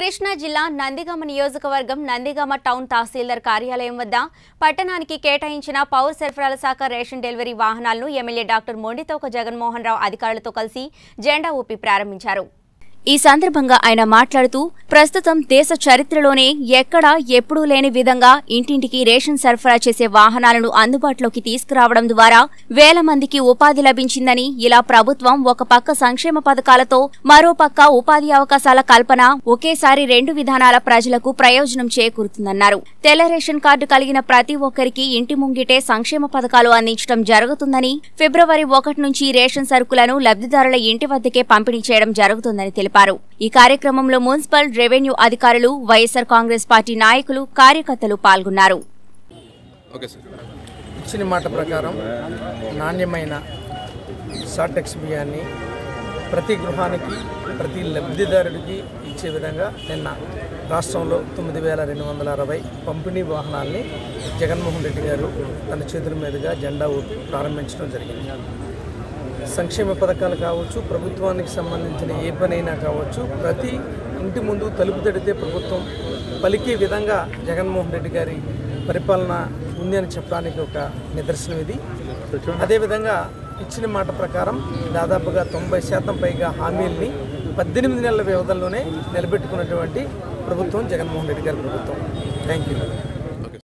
కృష్ణా జిల్లా నందిగామ నియోజకవర్గం నందిగామ టౌన్ తహసీల్దార్ కార్యాలయం వద్ద పట్టణానికి కేటాయించిన పౌర సరఫరాల శాఖ రేషన్ డెలివరీ వాహనాలను ఎమ్మెల్యే డాక్టర్ మొండితోక జగన్మోహన్ రావు అధికారులతో కలిసి జెండా ఊపి ప్రారంభించారు ఈ సందర్భంగా ఆయన మాట్లాడుతూ ప్రస్తుతం దేశ చరిత్రలోనే ఎక్కడా ఎప్పుడూ లేని విధంగా ఇంటింటికి రేషన్ సరఫరా చేసే వాహనాలను అందుబాటులోకి తీసుకురావడం ద్వారా వేల మందికి ఉపాధి లభించిందని ఇలా ప్రభుత్వం ఒక పక్క సంక్షేమ పథకాలతో మరో పక్క ఉపాధి అవకాశాల కల్పన ఒకేసారి రెండు విధానాల ప్రజలకు ప్రయోజనం చేకూరుతుందన్నారు తెల్ల రేషన్ కార్డు కలిగిన ప్రతి ఒక్కరికి ఇంటి ముంగిటే సంక్షేమ పథకాలు అందించడం జరుగుతుందని ఫిబ్రవరి ఒకటి నుంచి రేషన్ సరుకులను లబ్ధిదారుల ఇంటి వద్దకే పంపిణీ చేయడం జరుగుతుందని తెలిపారు ఈ కార్యక్రమంలో మున్సిపల్ రెవెన్యూ అధికారులు వైఎస్సార్ కాంగ్రెస్ పార్టీ నాయకులు కార్యకర్తలు పాల్గొన్నారు ఓకే సార్ ఇచ్చిన మాట ప్రకారం నాణ్యమైన షార్టెక్స్ బియ్యాన్ని ప్రతి గృహానికి ప్రతి లబ్ధిదారుడికి ఇచ్చే విధంగా నిన్న రాష్ట్రంలో తొమ్మిది వేల రెండు వందల అరవై పంపిణీ వాహనాల్ని జగన్మోహన్ రెడ్డి గారు తన చేతుల మీదుగా జెండా ఊపి ప్రారంభించడం జరిగింది సంక్షేమ పథకాలు కావచ్చు ప్రభుత్వానికి సంబంధించిన ఏ పనైనా కావచ్చు ప్రతి ఇంటి ముందు తలుపు తడితే ప్రభుత్వం పలికే విధంగా జగన్మోహన్ రెడ్డి గారి పరిపాలన ఉంది అని చెప్పడానికి ఒక నిదర్శనం ఇది అదేవిధంగా ఇచ్చిన మాట ప్రకారం దాదాపుగా తొంభై శాతం పైగా హామీల్ని పద్దెనిమిది నెలల వ్యవధిలోనే నిలబెట్టుకున్నటువంటి ప్రభుత్వం జగన్మోహన్ రెడ్డి గారి ప్రభుత్వం థ్యాంక్ యూ